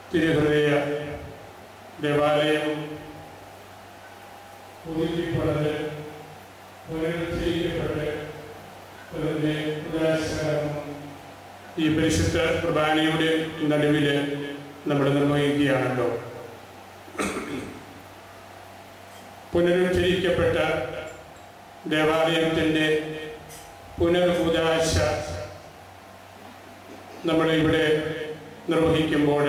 തിരുഹൃദയ ദേവാലയം പുതുക്കിപ്പണത് പുനരുദ്ധരിക്കപ്പെട്ട് അതിൻ്റെ ഉദാശകരണം ഈ പരിശുദ്ധ കുർബാനയുടെ നടുവിൽ നമ്മൾ നിർവഹിക്കുകയാണല്ലോ പുനരുദ്ധരിക്കപ്പെട്ട ദേവാലയത്തിൻ്റെ പുനർപൂജാശ നമ്മളിവിടെ നിർവഹിക്കുമ്പോൾ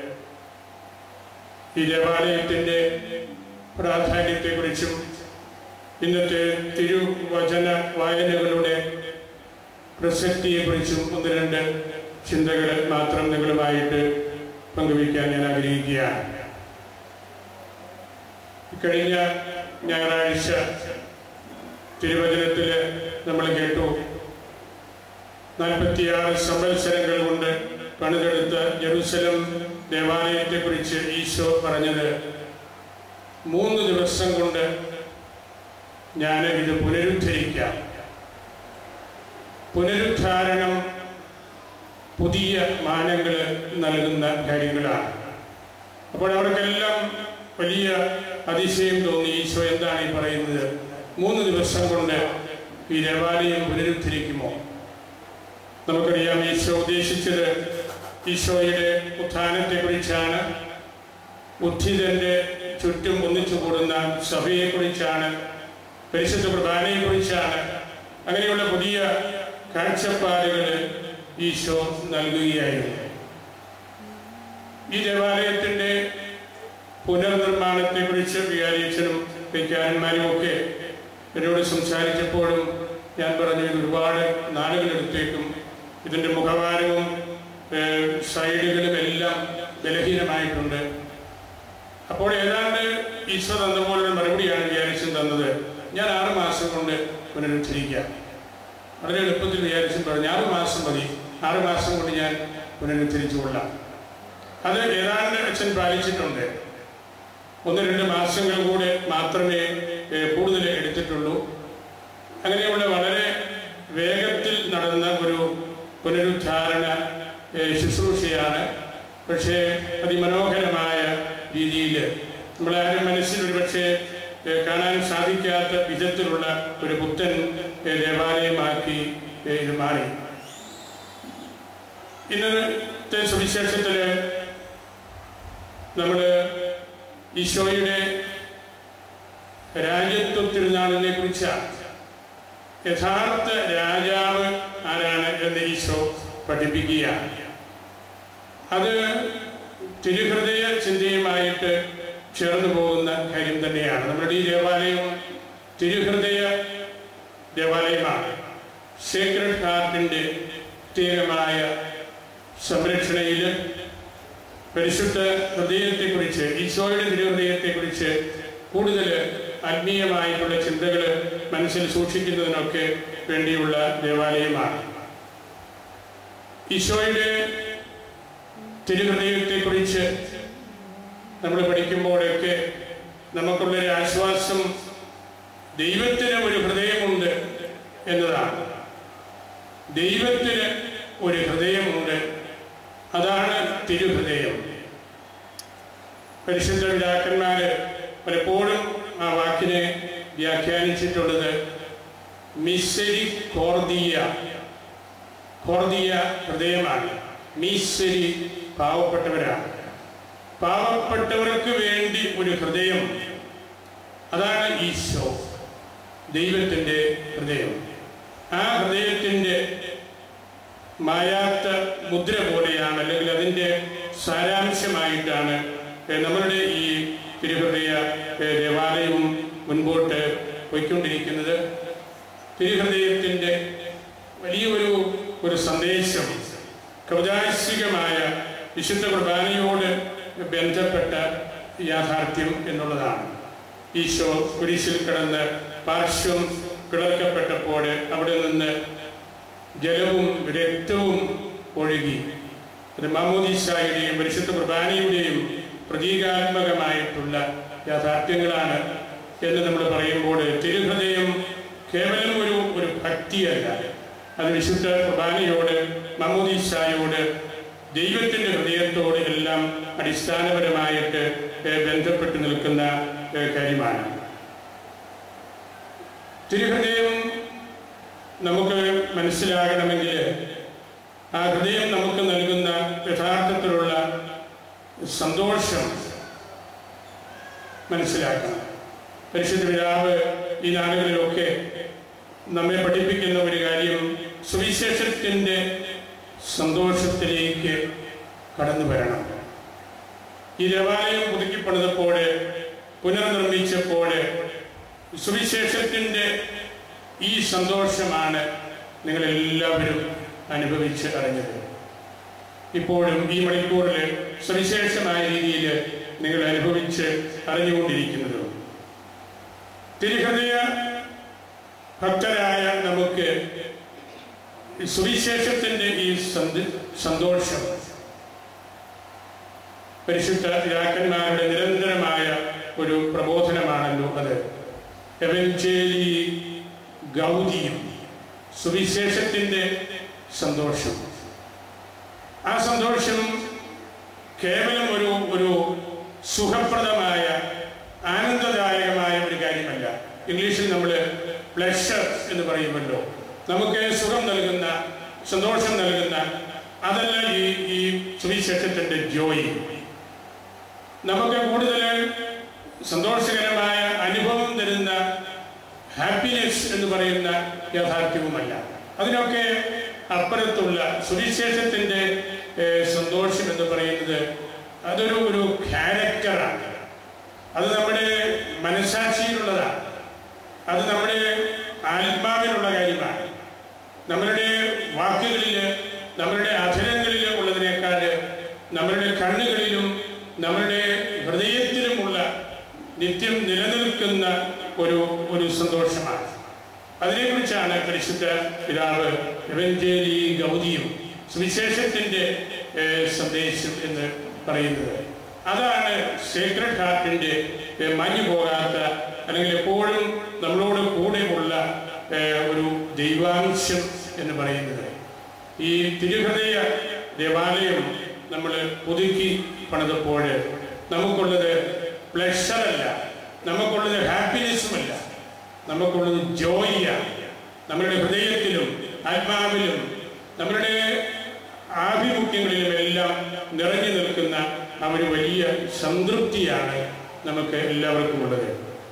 ഈ ദേവാലയത്തിൻ്റെ പ്രാധാന്യത്തെക്കുറിച്ചും ഇന്നത്തെ തിരുവചന വായനകളുടെ പ്രസക്തിയെക്കുറിച്ചും ഒന്ന് രണ്ട് ചിന്തകൾ മാത്രം നിങ്ങളുമായിട്ട് പങ്കുവയ്ക്കാൻ ഞാൻ ആഗ്രഹിക്കുകയാണ് കഴിഞ്ഞ ഞായറാഴ്ച തിരുവചനത്തിൽ നമ്മൾ കേട്ടു നാൽപ്പത്തിയാറ് സംവത്സരങ്ങൾ കൊണ്ട് പണിതെടുത്ത ജെറുസലം ദേവാലയത്തെക്കുറിച്ച് ഈശോ പറഞ്ഞത് മൂന്ന് ദിവസം കൊണ്ട് ഞാൻ ഇത് പുനരുദ്ധരിക്കാം പുനരുദ്ധാരണം പുതിയ മാനങ്ങൾ നൽകുന്ന കാര്യങ്ങളാണ് അപ്പോൾ അവർക്കെല്ലാം വലിയ അതിശയം തോന്നി ഈശോ എന്താണ് ഈ പറയുന്നത് മൂന്ന് ദിവസം കൊണ്ട് ഈ ദേവാലയം പുനരുദ്ധരിക്കുമോ നമുക്കറിയാം ഈശോ ഉദ്ദേശിച്ചത് ഈശോയുടെ ഉത്ഥാനത്തെക്കുറിച്ചാണ് ഉദ്ധിതന്റെ ചുറ്റും ഒന്നിച്ചു കൂടുന്ന സഭയെക്കുറിച്ചാണ് പരിശുദ്ധ കുർബാനയെക്കുറിച്ചാണ് അങ്ങനെയുള്ള പുതിയ കാഴ്ചപ്പാടുകൾ ഈശോ നൽകുകയായിരുന്നു ഈ ദേവാലയത്തിൻ്റെ പുനർനിർമ്മാണത്തെക്കുറിച്ച് വികാരിയച്ഛനും വൈകാരന്മാരും ഒക്കെ എന്നോട് സംസാരിച്ചപ്പോഴും ഞാൻ പറഞ്ഞു ഇത് ഒരുപാട് നാളുകളെടുത്തേക്കും ഇതിൻ്റെ മുഖവാരവും ഏഹ്, സൈഡുകളും എല്ലാം ബലഹീനമായിട്ടുണ്ട് അപ്പോൾ ഏതാണ്ട് ഈശോ തന്ന പോലുള്ള മറുപടിയാണ് വിചാരിച്ചും തന്നത് ഞാൻ ആറ് മാസം കൊണ്ട് പുനരുദ്ധരിക്കാം വളരെ എളുപ്പത്തിൽ വിചാരിച്ചും പറഞ്ഞു ആറ് മാസം മതി ആറ് മാസം കൊണ്ട് ഞാൻ പുനരുദ്ധരിച്ചു കൊള്ളാം അത് ഏതാണ്ട് അച്ഛൻ പാലിച്ചിട്ടുണ്ട് ഒന്ന് രണ്ട് മാസങ്ങൾ കൂടെ മാത്രമേ ഏഹ്, കൂടുതൽ എടുത്തിട്ടുള്ളൂ അങ്ങനെയുള്ള വളരെ വേഗത്തിൽ നടന്ന ഒരു പുനരുദ്ധാരണ ഏഹ്, ശുശ്രൂഷയാണ് പക്ഷേ അതിമനോഹരമായ രീതിയിൽ നമ്മളാരും മനസ്സിൽ ഒരു പക്ഷേ ഏഹ്, കാണാൻ സാധിക്കാത്ത വിധത്തിലുള്ള ഒരു പുത്തൻ ഏഹ്, ദേവാലയമാക്കി ഏഹ്, ഇത് മാറി ഇന്നത്തെ സുവിശേഷത്തില് നമ്മള് ഈശോയുടെ രാജ്യത്വ തിരുനാളിനെ കുറിച്ചാണ് യഥാർത്ഥ രാജാവ് ആരാണ് എന്ന് ഈശോ പഠിപ്പിക്കുകയാണ് അത് തിരുഹൃദയ ചിന്തയുമായിട്ട് ചേർന്ന് പോകുന്ന കാര്യം തന്നെയാണ് നമ്മുടെ ഈ ദേവാലയം തിരുഹൃദയ ദേവാലയമാണ് സേക്രഡ് ഹാർട്ടിൻ്റെ പ്രത്യേകമായ സംരക്ഷണയിൽ പരിശുദ്ധ ഹൃദയത്തെക്കുറിച്ച് ഈശോയുടെ തിരുഹൃദയത്തെക്കുറിച്ച് കൂടുതൽ ആത്മീയമായിട്ടുള്ള ചിന്തകൾ മനസ്സിൽ സൂക്ഷിക്കുന്നതിനൊക്കെ വേണ്ടിയുള്ള ദേവാലയമാണ് ഈശോയുടെ തിരുഹൃദയത്തെക്കുറിച്ച് നമ്മൾ പഠിക്കുമ്പോഴൊക്കെ നമുക്കുള്ളൊരു ആശ്വാസം ദൈവത്തിന് ഒരു ഹൃദയമുണ്ട് എന്നതാണ് ദൈവത്തിന് ഒരു ഹൃദയമുണ്ട് അതാണ് തിരുഹൃദയം പരിശുദ്ധ പിതാക്കന്മാര് പലപ്പോഴും ആ വാക്കിനെ വ്യാഖ്യാനിച്ചിട്ടുള്ളത് മിസരി കോർദിയ കോർദിയ ഹൃദയമാണ് മീസരി പാവപ്പെട്ടവരാണ് പാവപ്പെട്ടവർക്ക് വേണ്ടി ഒരു ഹൃദയം അതാണ് ഈശോ ദൈവത്തിൻ്റെ ഹൃദയം ആ ഹൃദയത്തിൻ്റെ മായാത്ത മുദ്ര പോലെയാണ് അല്ലെങ്കിൽ അതിൻ്റെ സാരാംശമായിട്ടാണ് ഏഹ്, നമ്മളുടെ ഈ തിരുഹൃദയ ഏഹ്, ദേവാലയവും മുൻപോട്ട് പോയിക്കൊണ്ടിരിക്കുന്നത് തിരുഹൃദയത്തിൻ്റെ വലിയൊരു ഒരു സന്ദേശം കൗതാശികമായ വിശുദ്ധ കുർബാനയോട് ബന്ധപ്പെട്ട യാഥാർത്ഥ്യം എന്നുള്ളതാണ് ഈശോ കുരിശിൽ കിടന്ന് പാർശ്വം കിടക്കപ്പെട്ടപ്പോൾ അവിടെ നിന്ന് ജലവും രക്തവും ഒഴുകി അത് മാമോദീസായുടെയും പരിശുദ്ധ കുർബാനയുടെയും പ്രതീകാത്മകമായിട്ടുള്ള യാഥാർത്ഥ്യങ്ങളാണ് എന്ന് നമ്മൾ പറയുമ്പോൾ തിരുഹൃദയം കേവലം ഒരു ഒരു ഭക്തിയല്ല അത് വിശുദ്ധ കുർബാനയോട് മാമോദീസായോട് ദൈവത്തിൻ്റെ ഹൃദയത്തോട് എല്ലാം അടിസ്ഥാനപരമായിട്ട് ഏഹ്, ബന്ധപ്പെട്ട് നിൽക്കുന്ന ഏഹ്, കാര്യമാണ് തിരുഹൃദയം നമുക്ക് മനസ്സിലാകണമെങ്കിൽ ആ ഹൃദയം നമുക്ക് നൽകുന്ന യഥാർത്ഥത്തിലുള്ള സന്തോഷം മനസ്സിലാക്കണം പരിശുദ്ധ പിതാവ് ഈ നാളുകളിലൊക്കെ നമ്മെ പഠിപ്പിക്കുന്ന ഒരു കാര്യം സുവിശേഷത്തിൻ്റെ സന്തോഷത്തിലേക്ക് കടന്നു വരണം ഈ ദേവാലയം പുതുക്കിപ്പണിതപ്പോൾ പുനർനിർമ്മിച്ചപ്പോൾ സുവിശേഷത്തിൻ്റെ ഈ സന്തോഷമാണ് നിങ്ങളെല്ലാവരും അനുഭവിച്ച് അറിഞ്ഞത് ഇപ്പോഴും ഈ മണിക്കൂറിൽ സവിശേഷമായ രീതിയിൽ നിങ്ങൾ അനുഭവിച്ച് അറിഞ്ഞുകൊണ്ടിരിക്കുന്നത് തിരുഹൃദയ ഭക്തരായ നമുക്ക് ഈ സുവിശേഷത്തിന്റെ ഈ സന്ത- സന്തോഷം പരിശുദ്ധ പിതാക്കന്മാരുടെ നിരന്തരമായ ഒരു പ്രബോധനമാണല്ലോ അത് എവഞ്ചേലി ഗൗതിയും സുവിശേഷത്തിന്റെ സന്തോഷം ആ സന്തോഷം കേവലം ഒരു ഒരു സുഖപ്രദമായ ആനന്ദദായകമായ ഒരു കാര്യമല്ല ഇംഗ്ലീഷിൽ നമ്മൾ പ്ലഷർ എന്ന് പറയുമല്ലോ നമുക്ക് സുഖം നൽകുന്ന സന്തോഷം നൽകുന്ന അതല്ല ഈ ഈ സുവിശേഷത്തിൻ്റെ ജോയി നമുക്ക് കൂടുതൽ സന്തോഷകരമായ അനുഭവം തരുന്ന ഹാപ്പിനെസ് എന്ന് പറയുന്ന യാഥാർത്ഥ്യവുമല്ല അതിനൊക്കെ അപ്പുറത്തുള്ള സുവിശേഷത്തിൻ്റെ ഏഹ്, സന്തോഷം എന്ന് പറയുന്നത് അതൊരു ഒരു ക്യാരക്ടറാണ് അത് നമ്മുടെ മനസാക്ഷിയിലുള്ളതാണ് അത് നമ്മുടെ ആത്മാവിലുള്ള കാര്യമാണ് നമ്മളുടെ വാക്കുകളിൽ നമ്മളുടെ അധരങ്ങളിൽ ഉള്ളതിനേക്കാൾ നമ്മളുടെ കണ്ണുകളിലും നമ്മളുടെ ഹൃദയത്തിലുമുള്ള നിത്യം നിലനിൽക്കുന്ന ഒരു ഒരു സന്തോഷമാണ് അതിനെക്കുറിച്ചാണ് പരിശുദ്ധ പിതാവ് എവഞ്ചേലി ഗൗതിയും സുവിശേഷത്തിൻ്റെ ഏഹ്, സന്ദേശം എന്ന് പറയുന്നത് അതാണ് സേക്രഡ് ഹാർട്ടിൻ്റെ ഏഹ്, മഞ്ഞു പോകാത്ത അല്ലെങ്കിൽ എപ്പോഴും നമ്മളോട് കൂടെയുള്ള ഏഹ്, ഒരു ദൈവാംശം എന്ന് പറയുന്നത് ഈ തിരുഹൃദയ ദേവാലയം നമ്മൾ പുതുക്കി പണിതപ്പോൾ നമുക്കുള്ളത് പ്ലഷറല്ല നമുക്കുള്ളത് ഹാപ്പിനെസ്സുമല്ല നമുക്കുള്ളത് ജോയിയാണ് നമ്മളുടെ ഹൃദയത്തിലും ആത്മാവിലും നമ്മളുടെ ആഭിമുഖ്യങ്ങളിലും എല്ലാം നിറഞ്ഞു നിൽക്കുന്ന ആ ഒരു വലിയ സംതൃപ്തിയാണ് നമുക്ക് എല്ലാവർക്കും ഉള്ളത്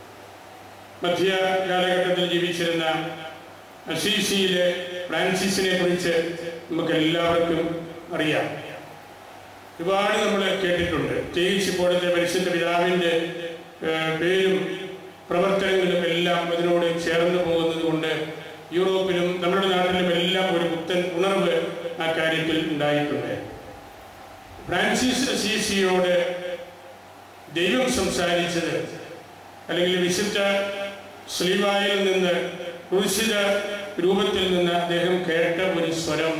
മധ്യ കാലഘട്ടത്തിൽ ജീവിച്ചിരുന്ന അസീസിയിലെ ഫ്രാൻസിസിനെ കുറിച്ച് നമുക്ക് എല്ലാവർക്കും അറിയാം ഒരുപാട് നമ്മൾ കേട്ടിട്ടുണ്ട് പ്രത്യേകിച്ച് ഇപ്പോഴത്തെ പരിശുദ്ധ പിതാവിൻ്റെ ഏഹ്, പേരും പ്രവർത്തനങ്ങളും എല്ലാം അതിനോട് ചേർന്ന് പോകുന്നത് കൊണ്ട് യൂറോപ്പിലും നമ്മുടെ നാട്ടിലും എല്ലാം ഒരു പുത്തൻ ഉണർവ് ആ കാര്യത്തിൽ ഉണ്ടായിട്ടുണ്ട് ഫ്രാൻസിസ് അസീസിയോട് ദൈവം സംസാരിച്ചത് അല്ലെങ്കിൽ വിശുദ്ധ സ്ലീവായിൽ നിന്ന് ക്രൂശിത രൂപത്തിൽ നിന്ന് അദ്ദേഹം കേട്ട ഒരു സ്വരം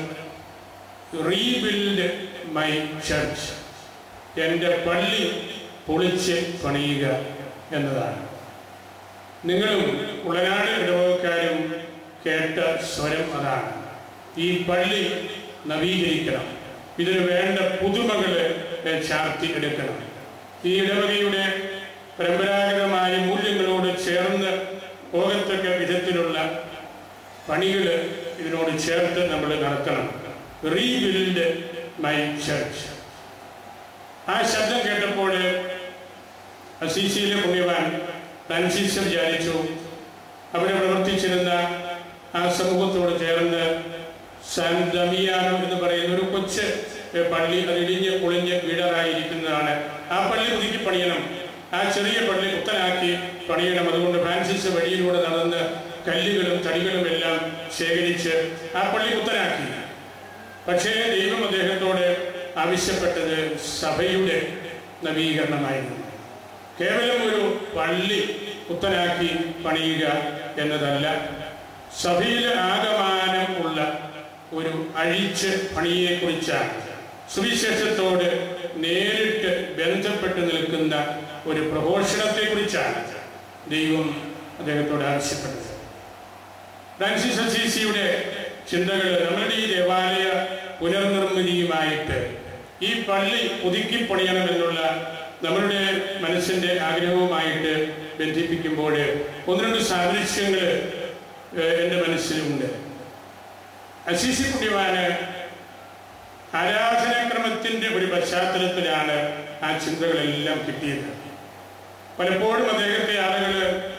റീബിൽഡ് മൈ ചർച്ച് എൻ്റെ പള്ളി പൊളിച്ച് പണിയുക എന്നതാണ് നിങ്ങളും ഉളനാട് ഇടവകക്കാരും കേട്ട സ്വരം അതാണ് ഈ പള്ളി നവീകരിക്കണം ഇതിന് വേണ്ട പുതുമകള് ചാർത്തി എടുക്കണം ഈ ഇടവകയുടെ പരമ്പരാഗതമായ മൂല്യങ്ങളോട് ചേർന്ന് പോകത്തക്ക വിധത്തിലുള്ള പണികൾ ഇതിനോട് ചേർത്ത് നമ്മൾ നടത്തണം റീബിൽഡ് മൈ ചർച്ച് ആ ശബ്ദം കേട്ടപ്പോൾ അസീസിയിലെ പുണ്യവാൻ ഫ്രാൻസിസ് വിചാരിച്ചു അവിടെ പ്രവർത്തിച്ചിരുന്ന ആ സമൂഹത്തോട് ചേർന്ന് സാൻ ദമിയാനോ എന്ന് പറയുന്ന ഒരു കൊച്ച് ഏ, പള്ളി അത് ഇടിഞ്ഞ് പൊളിഞ്ഞ് വീടാറായിരിക്കുന്നതാണ് ആ പള്ളി പുതുക്കി പണിയണം ആ ചെറിയ പള്ളി പുത്തനാക്കി പണിയണം അതുകൊണ്ട് ഫ്രാൻസിസ് വഴിയിലൂടെ നടന്ന് കല്ലുകളും തടികളും എല്ലാം ശേഖരിച്ച് ആ പള്ളി പുത്തനാക്കി പക്ഷേ ദൈവം അദ്ദേഹത്തോട് ആവശ്യപ്പെട്ടത് സഭയുടെ നവീകരണമായിരുന്നു കേവലം ഒരു പള്ളി പുത്തനാക്കി പണിയുക എന്നതല്ല സഭയിൽ ആകമാനം ഉള്ള ഒരു അഴിച്ച് പണിയെക്കുറിച്ചാണ് സുവിശേഷത്തോട് നേരിട്ട് ബന്ധപ്പെട്ട് നിൽക്കുന്ന ഒരു പ്രഘോഷണത്തെക്കുറിച്ചാണ് ദൈവം അദ്ദേഹത്തോട് ആവശ്യപ്പെട്ടത് ഫ്രാൻസിസ് അസീസിയുടെ ചിന്തകൾ നമ്മളുടെ ഈ ദേവാലയ പുനർനിർമ്മിതിയുമായിട്ട് ഈ പള്ളി പുതുക്കി പണിയണമെന്നുള്ള നമ്മളുടെ മനസ്സിന്റെ ആഗ്രഹവുമായിട്ട് ബന്ധിപ്പിക്കുമ്പോൾ ഒന്ന് രണ്ട് സാദൃശ്യങ്ങൾ എൻ്റെ മനസ്സിലുണ്ട് അസീസി കുട്ടിവാന് ആരാധനാക്രമത്തിന്റെ ഒരു പശ്ചാത്തലത്തിലാണ് ആ ചിന്തകളെല്ലാം കിട്ടിയത് പലപ്പോഴും അദ്ദേഹത്തെ ആളുകൾ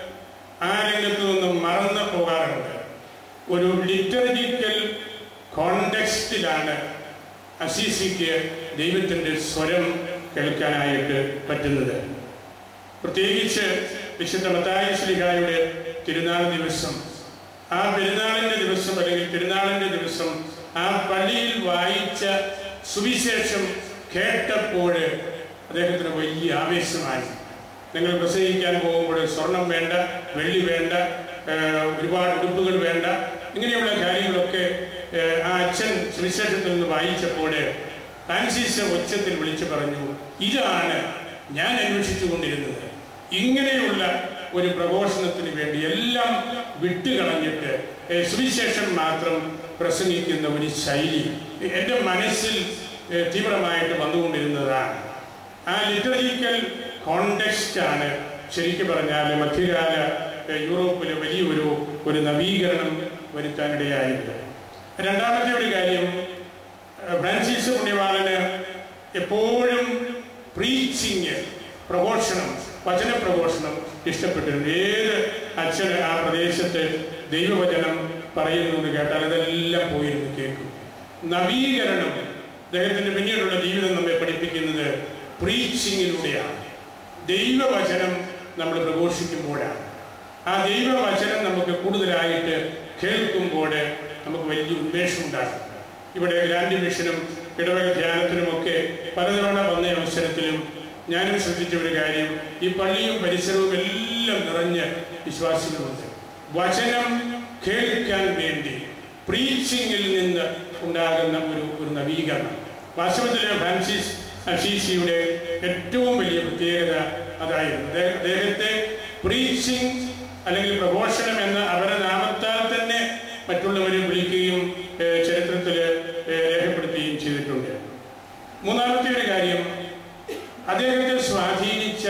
ആ രംഗത്ത് നിന്നും മറന്നു പോകാറുണ്ട് ഒരു ലിറ്ററജിക്കൽ കോണ്ടെക്സ്റ്റിലാണ് അസീസിക്ക് ദൈവത്തിൻ്റെ സ്വരം കേൾക്കാനായിട്ട് പറ്റുന്നത് പ്രത്യേകിച്ച് വിശുദ്ധ മത്തായ ശ്രീകായുടെ തിരുനാൾ ദിവസം ആ പെരുന്നാളിൻ്റെ ദിവസം അല്ലെങ്കിൽ തിരുനാളിൻ്റെ ദിവസം ആ പള്ളിയിൽ വായിച്ച സുവിശേഷം കേട്ടപ്പോൾ അദ്ദേഹത്തിന് വലിയ ആവേശമായി നിങ്ങൾ പ്രസംഗിക്കാൻ പോകുമ്പോൾ സ്വർണം വേണ്ട വെള്ളി വേണ്ട ഏഹ് ഒരുപാട് ഉടുപ്പുകൾ വേണ്ട ഇങ്ങനെയുള്ള കാര്യങ്ങളൊക്കെ ഏഹ് ആ അച്ഛൻ സുവിശേഷത്തിൽ നിന്ന് വായിച്ചപ്പോൾ ഫ്രാൻസിസ് ഉച്ചത്തിൽ വിളിച്ചു പറഞ്ഞു ഇതാണ് ഞാൻ അന്വേഷിച്ചു കൊണ്ടിരുന്നത് ഇങ്ങനെയുള്ള ഒരു പ്രഘോഷണത്തിന് വേണ്ടി എല്ലാം വിട്ടുകളഞ്ഞിട്ട് ഏഹ് സുവിശേഷം മാത്രം പ്രസംഗിക്കുന്ന ഒരു ശൈലി എൻ്റെ മനസ്സിൽ ഏഹ് തീവ്രമായിട്ട് വന്നുകൊണ്ടിരുന്നതാണ് ആ ലിറ്ററജിക്കൽ കോണ്ടെക്സ്റ്റ് ആണ് ശരിക്കും പറഞ്ഞാൽ മധ്യകാല ഏഹ് യൂറോപ്പിൽ വലിയൊരു ഒരു നവീകരണം വരുത്താനിടയായത് രണ്ടാമത്തെ ഒരു കാര്യം ഏഹ് ഫ്രാൻസിസ് പുണ്യവാളന് എപ്പോഴും പ്രീച്ചിങ് പ്രഘോഷണം വചന പ്രഘോഷണം ഇഷ്ടപ്പെട്ടിരുന്നു ഏത് അച്ഛന് ആ പ്രദേശത്ത് ദൈവവചനം പറയുന്നു എന്ന് കേട്ടാൽ അതെല്ലാം പോയിരുന്നു കേൾക്കും നവീകരണം അദ്ദേഹത്തിന്റെ പിന്നീടുള്ള ജീവിതം നമ്മെ പഠിപ്പിക്കുന്നത് പ്രീച്ചിങ്ങിലൂടെയാണ് ദൈവവചനം നമ്മൾ പ്രഘോഷിക്കുമ്പോഴാണ് ആ ദൈവവചനം നമുക്ക് കൂടുതലായിട്ട് കേൾക്കുമ്പോൾ നമുക്ക് വലിയ ഉന്മേഷം ഉണ്ടാകും ഇവിടെ ഗ്രാൻഡ് മിഷനും ഇടവക ധ്യാനത്തിനുമൊക്കെ പലതവണ വന്ന അവസരത്തിലും ഞാനും ശ്രദ്ധിച്ച ഒരു കാര്യം ഈ പള്ളിയും പരിസരവും എല്ലാം നിറഞ്ഞ വിശ്വാസികളുണ്ട് വചനം കേൾക്കാൻ വേണ്ടി പ്രീച്ചിങ്ങിൽ നിന്ന് ഉണ്ടാകുന്ന ഒരു ഒരു നവീകരണം വാസ്തവത്തിലെ ഫ്രാൻസിസ് അഷീഷിയുടെ ഏറ്റവും വലിയ പ്രത്യേകത അതായിരുന്നു അദ്ദേഹ- അദ്ദേഹത്തെ പ്രീച്ചിങ് അല്ലെങ്കിൽ പ്രഘോഷണം എന്ന അവരുടെ നാമത്താൽ തന്നെ മറ്റുള്ളവരെ വിളിക്കുകയും ഏഹ്, ചരിത്രത്തിൽ ഏഹ്, രേഖപ്പെടുത്തുകയും ചെയ്തിട്ടുണ്ട് മൂന്നാമത്തെ ഒരു കാര്യം അദ്ദേഹത്തെ സ്വാധീനിച്ച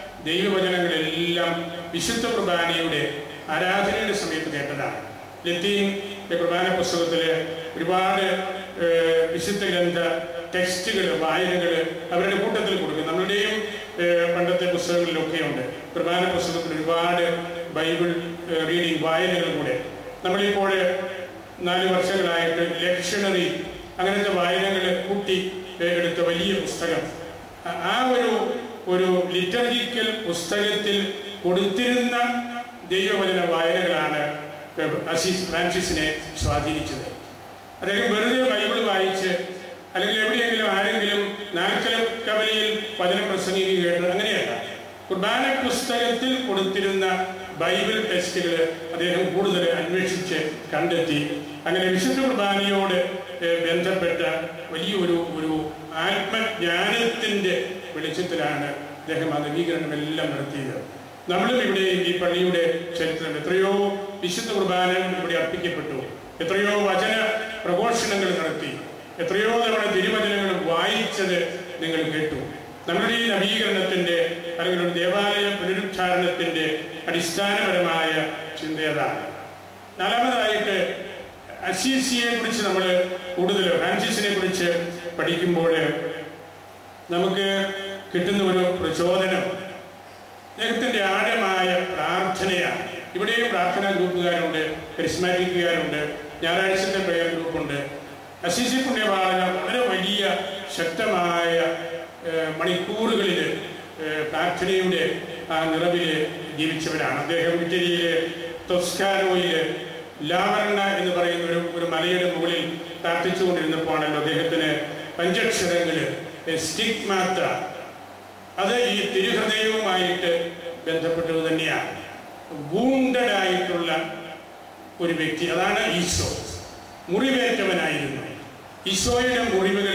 ദൈവവചനങ്ങളെല്ലാം വിശുദ്ധ കുർബാനയുടെ ആരാധനയുടെ സമയത്ത് കേട്ടതാണ് ലത്തീൻ കുർബാന പുസ്തകത്തിൽ ഒരുപാട് ഏഹ്, വിശുദ്ധ ഗ്രന്ഥ ടെക്സ്റ്റുകൾ വായനകൾ അവരുടെ കൂട്ടത്തിൽ കൊടുക്കും നമ്മളുടെയും ഏഹ്, പണ്ടത്തെ പുസ്തകങ്ങളിലൊക്കെ ഉണ്ട് കുർബാന പുസ്തകത്തിൽ ഒരുപാട് ബൈബിൾ ഏഹ്, റീഡിംഗ് വായനകൾ കൂടെ നമ്മളിപ്പോൾ നാല് വർഷങ്ങളായിട്ട് ലക്ഷണറി അങ്ങനത്തെ വായനകൾ കൂട്ടി ഏഹ്, എടുത്ത വലിയ പുസ്തകം ആ- ആ ഒരു ഒരു ലിറ്റർജിക്കൽ പുസ്തകത്തിൽ കൊടുത്തിരുന്ന ദൈവവചന വായനകളാണ് അസീസ് ഫ്രാൻസിസിനെ സ്വാധീനിച്ചത് അദ്ദേഹം വെറുതെ ബൈബിൾ വായിച്ച് അല്ലെങ്കിൽ എവിടെയെങ്കിലും ആരെങ്കിലും നാൽക്കല കവലയിൽ വചനം പ്രസംഗിക്കുക കേട്ടത് അങ്ങനെയല്ല കുർബാന പുസ്തകത്തിൽ കൊടുത്തിരുന്ന ബൈബിൾ ടെക്സ്റ്റുകൾ അദ്ദേഹം കൂടുതൽ അന്വേഷിച്ച് കണ്ടെത്തി അങ്ങനെ വിശുദ്ധ കുർബാനയോട് ഏഹ്, ബന്ധപ്പെട്ട വലിയൊരു ഒരു ആത്മജ്ഞാനത്തിന്റെ വെളിച്ചത്തിലാണ് അദ്ദേഹം ആ നവീകരണം എല്ലാം നടത്തിയത് നമ്മളും ഇവിടെ ഈ പള്ളിയുടെ ചരിത്രം എത്രയോ വിശുദ്ധ കുർബാനകൾ ഇവിടെ അർപ്പിക്കപ്പെട്ടു എത്രയോ വചന പ്രഘോഷണങ്ങൾ നടത്തി എത്രയോ തവണ തിരുവചനങ്ങൾ വായിച്ചത് നിങ്ങൾ കേട്ടു നമ്മുടെ ഈ നവീകരണത്തിന്റെ അല്ലെങ്കിൽ ഒരു ദേവാലയ പുനരുദ്ധാരണത്തിന്റെ അടിസ്ഥാനപരമായ ചിന്ത അതാണ് നാലാമതായിട്ട് അസീസിയെ കുറിച്ച് നമ്മൾ കൂടുതൽ ഫ്രാൻസിസിനെ കുറിച്ച് പഠിക്കുമ്പോൾ നമുക്ക് കിട്ടുന്ന ഒരു പ്രചോദനം അദ്ദേഹത്തിന്റെ ആഴമായ പ്രാർത്ഥനയാണ് ഇവിടെയും പ്രാർത്ഥനാ ഗ്രൂപ്പുകാരുണ്ട് കരിസ്മാറ്റിക്കുകാരുണ്ട് ഞായറാഴ്ചത്തെ പ്രയർ ഗ്രൂപ്പുണ്ട് അസീസി പുണ്യവാളന വളരെ വലിയ ശക്തമായ ഏഹ്, മണിക്കൂറുകളിൽ ഏഹ്, പ്രാർത്ഥനയുടെ ആ നിറവിൽ ജീവിച്ചവരാണ് അദ്ദേഹം ഇറ്റലിയിലെ തൊസ്കാനോയിൽ ലാവർണ എന്ന് പറയുന്ന ഒരു ഒരു മലയുടെ മുകളിൽ പ്രാർത്ഥിച്ചുകൊണ്ടിരുന്നപ്പോഴാണല്ലോ അദ്ദേഹത്തിന് പഞ്ചക്ഷരങ്ങള് സ്റ്റിഗ്മാത്ത അത് ഈ തിരുഹൃദയവുമായിട്ട് ബന്ധപ്പെട്ടത് തന്നെയാണ് വൂണ്ടഡ് ആയിട്ടുള്ള ഒരു വ്യക്തി അതാണ് ഈശോ മുറിവേറ്റവനായിരുന്നു ഈശോയുടെ മുറിവുകൾ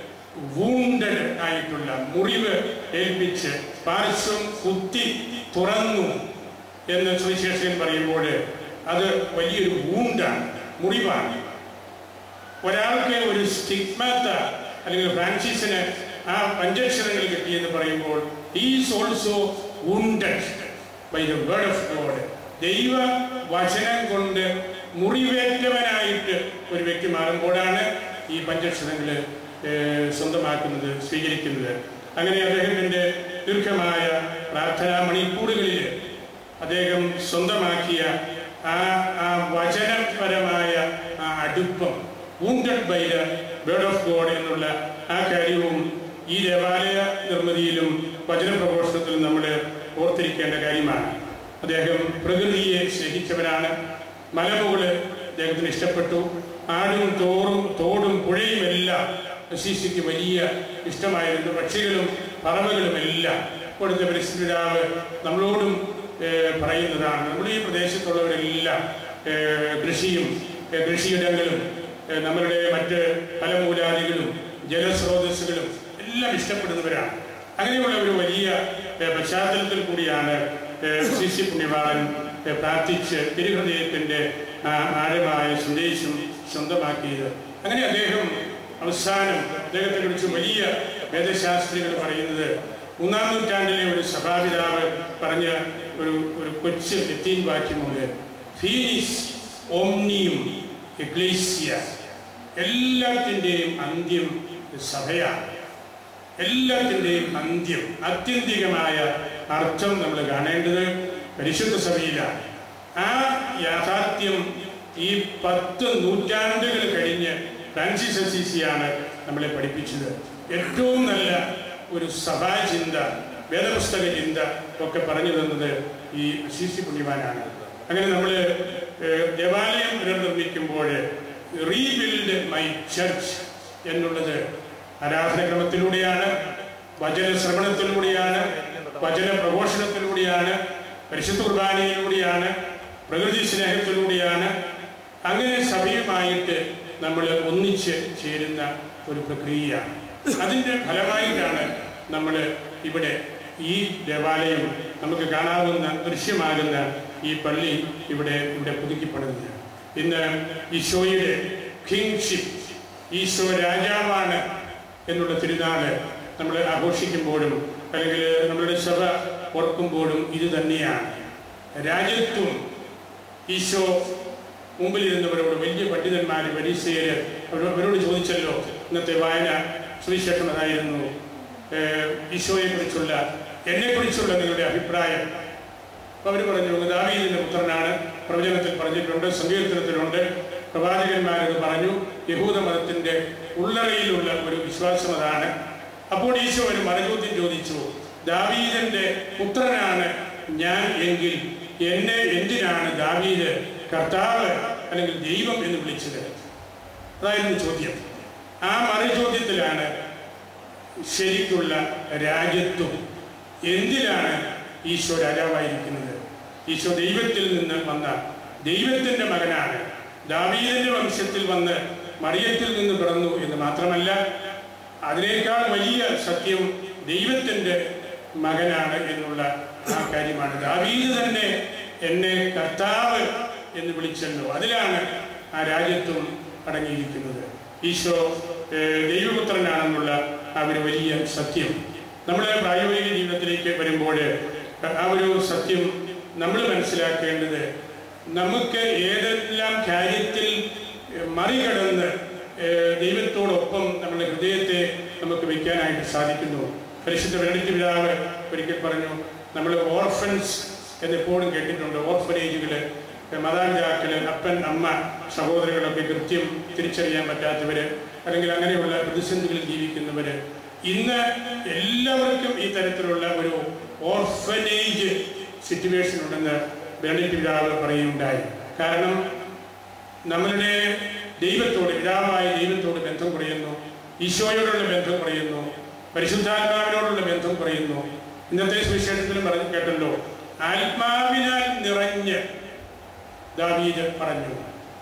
വൂണ്ടഡ് ആയിട്ടുള്ള മുറിവ് ഏൽപ്പിച്ച് പാർശ്വം കുത്തി തുറന്നു എന്ന് സുവിശേഷകൻ പറയുമ്പോൾ അത് വലിയൊരു വൂണ്ടാണ് മുറിവാണ് ഒരാൾക്ക് ഒരു സ്റ്റിഗ്മാത്ത അല്ലെങ്കിൽ ഫ്രാൻസിസിന് ആ പഞ്ചക്ഷരങ്ങൾ കിട്ടിയെന്ന് പറയുമ്പോൾ is also wounded by the word of God ദൈവ വചനം കൊണ്ട് മുറിവേറ്റവനായിട്ട് ഒരു വ്യക്തി മാറുമ്പോഴാണ് ഈ പഞ്ചക്ഷരങ്ങൾ സ്വന്തമാക്കുന്നത് സ്വീകരിക്കുന്നത് അങ്ങനെ അദ്ദേഹത്തിൻ്റെ ദീർഘമായ പ്രാർത്ഥനാ മണിക്കൂറുകളിൽ അദ്ദേഹം സ്വന്തമാക്കിയ ആ ആ വചനപരമായ ആ അടുപ്പം wounded by the word of God എന്നുള്ള ആ കാര്യവും ഈ ദേവാലയ നിർമ്മിതിയിലും വചനപ്രഘോഷണത്തിലും നമ്മൾ ഓർത്തിരിക്കേണ്ട കാര്യമാണ് അദ്ദേഹം പ്രകൃതിയെ സ്നേഹിച്ചവരാണ് മലമുകള് അദ്ദേഹത്തിന് ഇഷ്ടപ്പെട്ടു ആടും തോറും തോടും പുഴയും എല്ലാം ശിശിക്ക് വലിയ ഇഷ്ടമായിരുന്നു പക്ഷികളും പറവകളും എല്ലാം ഇപ്പോഴത്തെ പരിസ്ഥിതിരാവ് നമ്മളോടും ഏഹ്, പറയുന്നതാണ് നമ്മുടെ ഈ പ്രദേശത്തുള്ളവരെല്ലാം ഏഹ്, കൃഷിയും ഏഹ്, കൃഷിയിടങ്ങളും ഏഹ്, നമ്മളുടെ മറ്റ് ഫലമൂലാദികളും ജലസ്രോതസ്സുകളും എല്ലാം ഇഷ്ടപ്പെടുന്നവരാണ് അങ്ങനെയുള്ള ഒരു വലിയ ഏഹ്, പശ്ചാത്തലത്തിൽ കൂടിയാണ് ഏഹ്, ശിശി പുണ്യവാളൻ ഏഹ്, പ്രാർത്ഥിച്ച് തിരുഹൃദയത്തിന്റെ ആ ആഴമായ സന്ദേശം സ്വന്തമാക്കിയത് അങ്ങനെ അദ്ദേഹം അവസാനം അദ്ദേഹത്തെ കുറിച്ച് വലിയ വേദശാസ്ത്രികൾ പറയുന്നത് മൂന്നാം നൂറ്റാണ്ടിലെ ഒരു സഭാപിതാവ് പറഞ്ഞ ഒരു ഒരു കൊച്ചു ലത്തീൻ വാക്യമുണ്ട് ഫീനിസ് ഓംനിയും എക്ലേസ്യ എല്ലാത്തിൻ്റെയും അന്ത്യം സഭയാണ് എല്ലാത്തിൻ്റെയും അന്ത്യം ആത്യന്തികമായ അർത്ഥം നമ്മൾ കാണേണ്ടത് പരിശുദ്ധ സഭയിലാണ് ആ യാഥാർത്ഥ്യം ഈ പത്ത് നൂറ്റാണ്ടുകൾ കഴിഞ്ഞ് ഫ്രാൻസിസ് അസീസിയാണ് നമ്മളെ പഠിപ്പിച്ചത് ഏറ്റവും നല്ല ഒരു സഭാചിന്ത വേദപുസ്തക ചിന്ത ഒക്കെ പറഞ്ഞു തന്നത് ഈ അസീസി പുണ്യവാനാണ് അങ്ങനെ നമ്മൾ ദേവാലയം പുനർനിർമ്മിക്കുമ്പോൾ റീബിൽഡ് മൈ ചർച്ച് എന്നുള്ളത് ആരാധനക്രമത്തിലൂടെയാണ് വചന ശ്രവണത്തിലൂടെയാണ് വചന പ്രഘോഷണത്തിലൂടെയാണ് പരിശുദ്ധ കുർബാനയിലൂടെയാണ് പ്രകൃതി സ്നേഹത്തിലൂടെയാണ് അങ്ങനെ സഭയുമായിട്ട് നമ്മൾ ഒന്നിച്ച് ചേരുന്ന ഒരു പ്രക്രിയയാണ് അതിൻ്റെ ഫലമായിട്ടാണ് നമ്മൾ ഇവിടെ ഈ ദേവാലയം നമുക്ക് കാണാവുന്ന ദൃശ്യമാകുന്ന ഈ പള്ളി ഇവിടെ ഇവിടെ പുതുക്കിപ്പണിത് ഇന്ന് ഈശോയുടെ കിങ്ഷിപ്പ് ഈശോ രാജാവാണ് എന്നുള്ള തിരുനാള് നമ്മൾ ആഘോഷിക്കുമ്പോഴും അല്ലെങ്കിൽ നമ്മളുടെ സഭ ഓർക്കുമ്പോഴും ഇത് തന്നെയാണ് രാജ്യത്വം ഈശോ മുമ്പിലിരുന്നവരോട് വലിയ പണ്ഡിതന്മാർ പരീക്ഷയിൽ അവരോട് ചോദിച്ചല്ലോ ഇന്നത്തെ വായന സുവിശേഷം അതായിരുന്നു ഈശോയെ കുറിച്ചുള്ള എന്നെ കുറിച്ചുള്ള നിങ്ങളുടെ അഭിപ്രായം അപ്പൊ അവർ പറഞ്ഞു "അങ്ങ് ദാവീദിന്റെ പുത്രനാണ് പ്രവചനത്തിൽ പറഞ്ഞിട്ടുണ്ട് സങ്കീർത്തനത്തിലുണ്ട് പ്രവാചകന്മാരത് പറഞ്ഞു യഹൂദ മതത്തിന്റെ ഉള്ളറയിലുള്ള ഒരു വിശ്വാസം അതാണ് അപ്പോൾ ഈശോ ഒരു മറുചോദ്യം ചോദിച്ചു ദാവീദിന്റെ പുത്രനാണ് ഞാൻ എങ്കിൽ എന്നെ എന്തിനാണ് ദാവീദ് കർത്താവ് അല്ലെങ്കിൽ ദൈവം എന്ന് വിളിച്ചത് അതായിരുന്നു ചോദ്യം ആ മറുചോദ്യത്തിലാണ് ശരിക്കുള്ള രാജ്യത്വം എന്തിനാണ് ഈശോ രാജാവായിരിക്കുന്നത് ഈശോ ദൈവത്തിൽ നിന്ന് വന്ന ദൈവത്തിന്റെ മകനാണ് ദാവീദിന്റെ വംശത്തിൽ വന്ന് മറിയത്തിൽ നിന്ന് പിറന്നു എന്ന് മാത്രമല്ല അതിനേക്കാൾ വലിയ സത്യം ദൈവത്തിന്റെ മകനാണ് എന്നുള്ള ആ കാര്യമാണ് ദാവീദ് തന്നെ എന്നെ കർത്താവ് എന്ന് വിളിച്ചല്ലോ അതിലാണ് ആ രാജ്യത്വം അടങ്ങിയിരിക്കുന്നത് ഈശോ ഏഹ്, ദൈവപുത്രനാണെന്നുള്ള ആ ഒരു വലിയ സത്യം നമ്മുടെ പ്രായോഗിക ജീവിതത്തിലേക്ക് വരുമ്പോൾ ആ ഒരു സത്യം നമ്മൾ മനസ്സിലാക്കേണ്ടത് നമുക്ക് ഏതെല്ലാം കാര്യത്തിൽ മറികടന്ന് ഏഹ്, ദൈവത്തോടൊപ്പം നമ്മുടെ ഹൃദയത്തെ നമുക്ക് വയ്ക്കാനായിട്ട് സാധിക്കുന്നു പരിശുദ്ധ വെള്ളി പിതാവ് ഒരിക്കൽ പറഞ്ഞു നമ്മൾ ഓർഫൻസ് എന്നെപ്പോഴും കേട്ടിട്ടുണ്ട് ഓർഫനേജുകള് മാതാപിതാക്കള് അപ്പൻ അമ്മ സഹോദരങ്ങളൊക്കെ കൃത്യം തിരിച്ചറിയാൻ പറ്റാത്തവര് അല്ലെങ്കിൽ അങ്ങനെയുള്ള പ്രതിസന്ധികളിൽ ജീവിക്കുന്നവര് ഇന്ന് എല്ലാവർക്കും ഈ തരത്തിലുള്ള ഒരു ഓർഫനേജ് സിറ്റുവേഷൻ ഉണ്ടെന്ന് ബെർണിറ്റ് പിതാവ് പറയുകയുണ്ടായി കാരണം നമ്മളുടെ ദൈവത്തോട് പിതാവായ ദൈവത്തോട് ബന്ധം കുറയുന്നു ഈശോയോടുള്ള ബന്ധം കുറയുന്നു പരിശുദ്ധാത്മാവിനോടുള്ള ബന്ധം കുറയുന്നു ഇന്നത്തെ സുവിശേഷത്തിലും പറഞ്ഞു കേട്ടല്ലോ ആത്മാവിനാൽ നിറഞ്ഞ് ദാവീദ് പറഞ്ഞു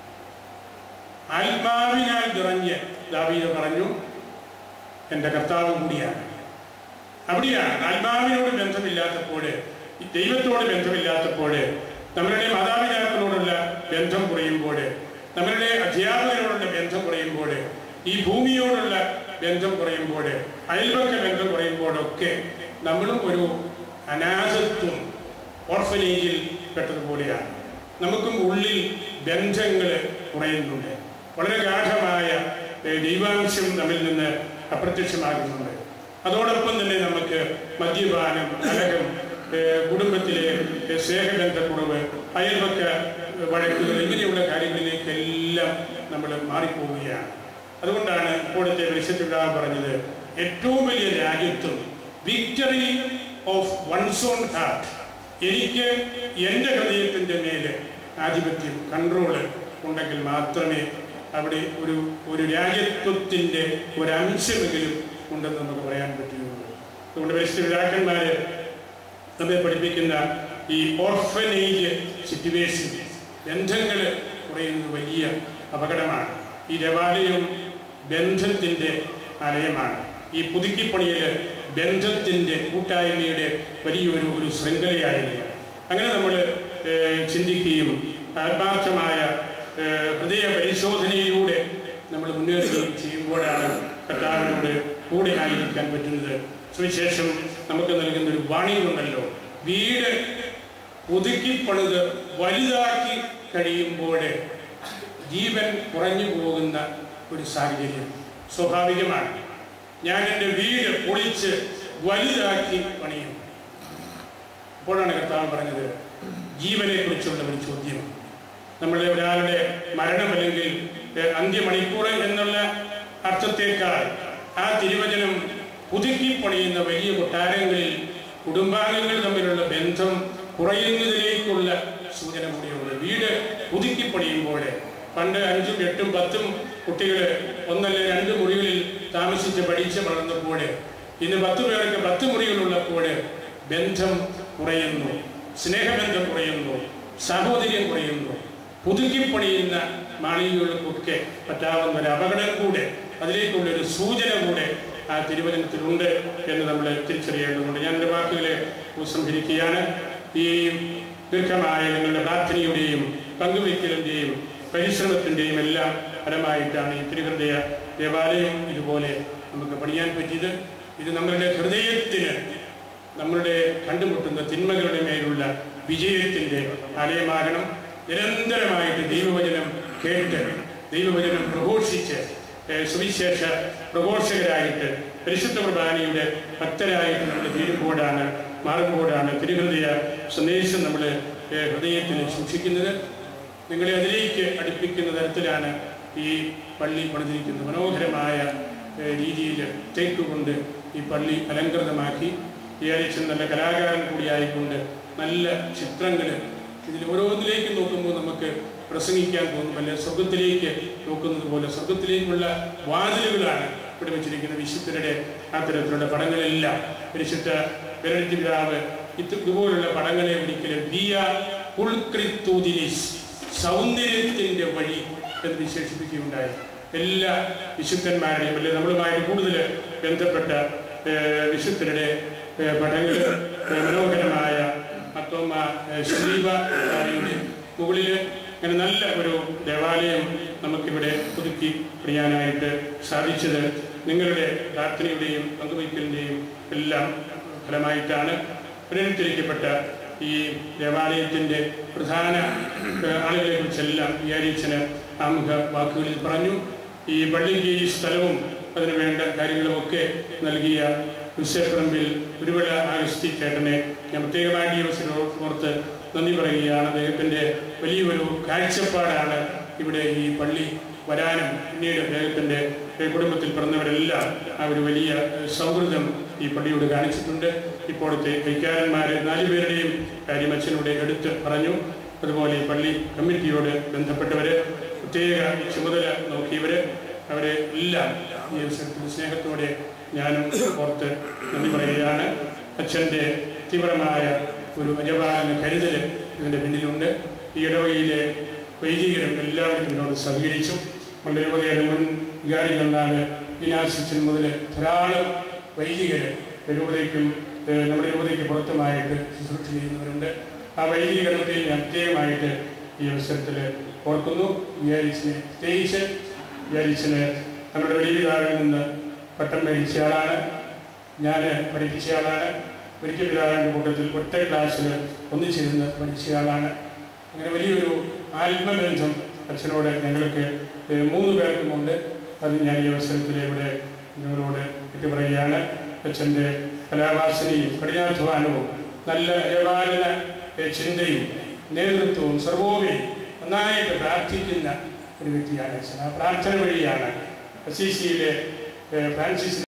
ആത്മാവിനാൽ നിറഞ്ഞ് ദാവീദ് പറഞ്ഞു എൻ്റെ കർത്താവ് കൂടിയാണ് അവിടെയാണ് ആത്മാവിനോട് ബന്ധമില്ലാത്തപ്പോൾ ഈ ദൈവത്തോട് ബന്ധമില്ലാത്തപ്പോൾ നമ്മളുടെ മാതാപിതാക്കളോടുള്ള ബന്ധം കുറയുമ്പോൾ നമ്മളുടെ അധ്യാപകരോടുള്ള ബന്ധം കുറയുമ്പോൾ ഈ ഭൂമിയോടുള്ള ബന്ധം കുറയുമ്പോൾ അയൽപക്ക ബന്ധം കുറയുമ്പോഴൊക്കെ നമ്മളും ഒരു അനാഥത്വം ഓർഫനേജിൽ പെട്ടതുപോലെയാണ് നമുക്കും ഉള്ളിൽ ബന്ധങ്ങൾ കുറയുന്നുണ്ട് വളരെ ഗാഠമായ ഏഹ്, ദൈവാംശം നമ്മിൽ നിന്ന് അപ്രത്യക്ഷമാകുന്നുണ്ട് അതോടൊപ്പം തന്നെ നമുക്ക് മദ്യപാനം കലഹം ഏഹ്, കുടുംബത്തിലെ ഏഹ്, സ്നേഹബന്ധക്കുറവ് അയൽപക്ക വഴക്കുകൾ ഇങ്ങനെയുള്ള കാര്യങ്ങളിലേക്കെല്ലാം നമ്മൾ മാറിപ്പോവുകയാണ് അതുകൊണ്ടാണ് ഇപ്പോഴത്തെ പരിശുദ്ധ പിതാവ് പറഞ്ഞത് ഏറ്റവും വലിയ രാജ്യത്വം victory of one's own heart എനിക്ക് എൻ്റെ ഹൃദയത്തിൻ്റെ മേലെ ആധിപത്യം കൺട്രോള് ഉണ്ടെങ്കിൽ മാത്രമേ അവിടെ ഒരു ഒരു രാജ്യത്വത്തിൻ്റെ ഒരു അംശമെങ്കിലും ഉണ്ടെന്ന് നമുക്ക് പറയാൻ പറ്റുകയുള്ളൂ അതുകൊണ്ട് പരിശുദ്ധ പിതാക്കന്മാര് നമ്മെ പഠിപ്പിക്കുന്ന ഈ ഓർഫനേജ് സിറ്റുവേഷൻ ബന്ധങ്ങൾ കുറയുന്നത് വലിയ അപകടമാണ് ഈ ദേവാലയം ബന്ധത്തിൻ്റെ ആലയമാണ് ഈ പുതുക്കിപ്പണിയിൽ ബന്ധത്തിൻ്റെ കൂട്ടായ്മയുടെ വലിയൊരു ഒരു ശൃംഖലയായിരുന്നു അങ്ങനെ നമ്മൾ ചിന്തിക്കുകയും ആത്മാർത്ഥമായ ഏഹ്, ഹൃദയ പരിശോധനയിലൂടെ നമ്മൾ മുന്നേറുകയും ചെയ്യുമ്പോഴാണ് കർത്താവിനോട് കൂടെ ആയിരിക്കാൻ പറ്റുന്നത് സുവിശേഷം നമുക്ക് നൽകുന്ന ഒരു വാണിയുണ്ടല്ലോ വീട് ഒതുക്കി പണിത് വലുതാക്കി കഴിയുമ്പോൾ ജീവൻ കുറഞ്ഞു പോകുന്ന ഒരു സാഹചര്യം സ്വാഭാവികമാണ് ഞാൻ എൻ്റെ വീട് പൊളിച്ച് വലുതാക്കി പണിയും അപ്പോഴാണ് കർത്താവ് പറഞ്ഞത് ജീവനെ കുറിച്ചുള്ള ഒരു ചോദ്യം നമ്മളുടെ ഒരാളുടെ മരണം അല്ലെങ്കിൽ ഏഹ്, അന്ത്യമണിക്കൂർ എന്നുള്ള അർത്ഥത്തേക്കാൾ ആ തിരുവചനം പുതുക്കി പണിയുന്ന വലിയ കൊട്ടാരങ്ങളിൽ കുടുംബാംഗങ്ങൾ തമ്മിലുള്ള ബന്ധം കുറയുന്നതിലേക്കുള്ള സൂചന കൂടിയുണ്ട് വീട് പുതുക്കി പണിയുമ്പോൾ പണ്ട് അഞ്ചും എട്ടും പത്തും കുട്ടികൾ ഒന്നല്ല രണ്ട് മുറികളിൽ താമസിച്ച് പഠിച്ച് വളർന്നപ്പോൾ ഇന്ന് പത്ത് പേർക്ക് പത്ത് മുറികളുള്ളപ്പോൾ ബന്ധം കുറയുന്നു സ്നേഹബന്ധം കുറയുന്നു സാഹോദര്യം കുറയുന്നു പുതുക്കി പണിയുന്ന മാളികകൾക്കൊക്കെ പറ്റാവുന്ന ഒരു അപകടം കൂടെ അതിലേക്കുള്ള ഒരു സൂചന കൂടെ ആ തിരുവചനത്തിലുണ്ട് എന്ന് നമ്മൾ തിരിച്ചറിയേണ്ടതുണ്ട് ഞാൻ എൻ്റെ വാക്കുകളെ ഉപസംഹരിക്കുകയാണ് ഈ ദീർഘമായ നിങ്ങളുടെ പ്രാർത്ഥനയുടെയും പങ്കുവയ്ക്കലിൻ്റെയും പരിശ്രമത്തിൻ്റെയും എല്ലാം ഫലമായിട്ടാണ് ഈ തിരുഹൃദയ ദേവാലയം ഇതുപോലെ നമുക്ക് പണിയാൻ പറ്റിയത് ഇത് നമ്മളുടെ ഹൃദയത്തിന് നമ്മളുടെ കണ്ടുമുട്ടുന്ന തിന്മകളുടെ മേലുള്ള വിജയത്തിൻ്റെ ആലയമാകണം നിരന്തരമായിട്ട് ദൈവവചനം കേട്ട് ദൈവവചനം പ്രഘോഷിച്ച് ഏഹ്, സുവിശേഷ പ്രഘോഷകരായിട്ട് പരിശുദ്ധ കുർബാനയുടെ ഭക്തരായിട്ട് നമ്മൾ തീരുമ്പോഴാണ് മാറുമ്പോഴാണ് തിരുഹൃദയ സന്ദേശം നമ്മൾ ഹൃദയത്തിൽ സൂക്ഷിക്കുന്നത് നിങ്ങളെ അതിലേക്ക് അടുപ്പിക്കുന്ന തരത്തിലാണ് ഈ പള്ളി പണിതിരിക്കുന്നത് മനോഹരമായ ഏഹ്, രീതിയിൽ തേക്കുകൊണ്ട് ഈ പള്ളി അലങ്കൃതമാക്കി ഈ അരിച്ചൻ നല്ല കലാകാരൻ കൂടിയായിക്കൊണ്ട് നല്ല ചിത്രങ്ങൾ ഇതിൽ ഓരോന്നിലേക്ക് നോക്കുമ്പോൾ നമുക്ക് പ്രസംഗിക്കാൻ തോന്നും അല്ലെ സ്വർഗത്തിലേക്ക് നോക്കുന്നത് പോലെ സ്വർഗത്തിലേക്കുള്ള വാതിലുകളാണ് ഇവിടെ വെച്ചിരിക്കുന്ന വിശുദ്ധരുടെ അത്തരത്തിലുള്ള പടങ്ങളെല്ലാം പരിശുദ്ധ ബെനഡിക്ട് പിതാവ് ഇത് ഇതുപോലുള്ള പടങ്ങളെ ഒരിക്കലും ദിയ ഉൾക്രിത്തൂതിനിസ് സൗന്ദര്യത്തിന്റെ വഴി എന്ന് വിശേഷിപ്പിക്കുകയുണ്ടായി എല്ലാ വിശുദ്ധന്മാരുടെയും അല്ലെ നമ്മളുമായിട്ട് കൂടുതൽ ബന്ധപ്പെട്ട ഏഹ്, വിശുദ്ധരുടെ ഏഹ്, പടങ്ങൾ ഏഹ്, മനോഹരമായ മത്തോമ ശ്രീബയുടെ മുകളിൽ അങ്ങനെ നല്ല ഒരു ദേവാലയം നമുക്കിവിടെ പുതുക്കി പണിയാനായിട്ട് സാധിച്ചത് നിങ്ങളുടെ പ്രാർത്ഥനയുടെയും പങ്കുവയ്ക്കലിൻ്റെയും എല്ലാം ഫലമായിട്ടാണ് പുനരുദ്ധരിക്കപ്പെട്ട ഈ ദേവാലയത്തിൻ്റെ പ്രധാന ഏഹ്, ആളുകളെ കുറിച്ചെല്ലാം വിചാരിച്ചന് ആമുഖ വാക്കുകളിൽ പറഞ്ഞു ഈ പള്ളിക്ക് ഈ സ്ഥലവും അതിനു വേണ്ട കാര്യങ്ങളുമൊക്കെ നൽകിയ ഉത്സവപ്പറമ്പിൽ ഒരുവിള ആഗസ്തി ചേട്ടനെ ഞാൻ പ്രത്യേകമായിട്ട് ഈ അവസരം ഓർത്ത് നന്ദി പറയുകയാണ് അദ്ദേഹത്തിൻ്റെ വലിയൊരു കാഴ്ചപ്പാടാണ് ഇവിടെ ഈ പള്ളി വരാനും പിന്നീട് അദ്ദേഹത്തിൻ്റെ കുടുംബത്തിൽ പിറന്നവരെല്ലാം ആ ഒരു വലിയ ഏഹ്, സൗഹൃദം ഈ പള്ളിയോട് കാണിച്ചിട്ടുണ്ട് ഇപ്പോഴത്തെ വൈകാരന്മാരെ നാലുപേരുടെയും കാര്യം അച്ഛനോട് എടുത്ത് പറഞ്ഞു അതുപോലെ ഈ പള്ളി കമ്മിറ്റിയോട് ബന്ധപ്പെട്ടവര് പ്രത്യേക ചുമതല നോക്കിയവര് അവരെ എല്ലാം ഈ അവസരത്തിൽ സ്നേഹത്തോടെ ഞാനും ഓർത്ത് നന്ദി പറയുകയാണ് അച്ഛൻ്റെ തീവ്രമായ ഒരു അജപാലന കരുതൽ ഇതിൻ്റെ പിന്നിലുണ്ട് ഈ ഇടവകയിലെ വൈദികരും എല്ലാവരും എന്നോട് സഹകരിച്ചു മണ്ഡലപതിയുടെ മുൻ വികാരികളാണ് ദിനാശിച്ചൻ മുതൽ ധാരാളം വൈദികർ രൂപതയ്ക്കും ഏഹ്, നമ്മുടെ രൂപതയ്ക്ക് പുറത്തുമായിട്ട് ശുശ്രൂഷ ചെയ്യുന്നവരുണ്ട് ആ വൈദികരണത്തെ ഞാൻ പ്രത്യേകമായിട്ട് ഈ അവസരത്തിൽ ഓർക്കുന്നു വിചാരിച്ചിനെ പ്രത്യേകിച്ച് വിചാരിച്ചിന് നമ്മുടെ വലിയകാരിൽ നിന്ന് പട്ടം മേടിച്ചയാളാണ് ഞാൻ പഠിപ്പിച്ചയാളാണ് ഒരിക്കൽ പിതാവിൻ്റെ കൂട്ടത്തിൽ ഒറ്റ ക്ലാസ്സിൽ ഒന്നിച്ചിരുന്ന് പഠിച്ചയാളാണ് അങ്ങനെ വലിയൊരു ആത്മബന്ധം അച്ഛനോട് ഞങ്ങൾക്ക് ഏഹ്, മൂന്ന് പേർക്കുമുണ്ട് അത് ഞാൻ ഈ അവസരത്തിൽ ഇവിടെ നിങ്ങളോട് പറ്റി പറയുകയാണ് അച്ഛൻ്റെ കലാവാസനയും കഠിനാധ്വാനവും നല്ല ഏകാലന ഏഹ്, ചിന്തയും നേതൃത്വവും സർവോപരി നന്നായിട്ട് പ്രാർത്ഥിക്കുന്ന ഒരു വ്യക്തിയാണ് അച്ഛൻ ആ പ്രാർത്ഥന വഴിയാണ് സി സിയിലെ ഫ്രാൻസിസ്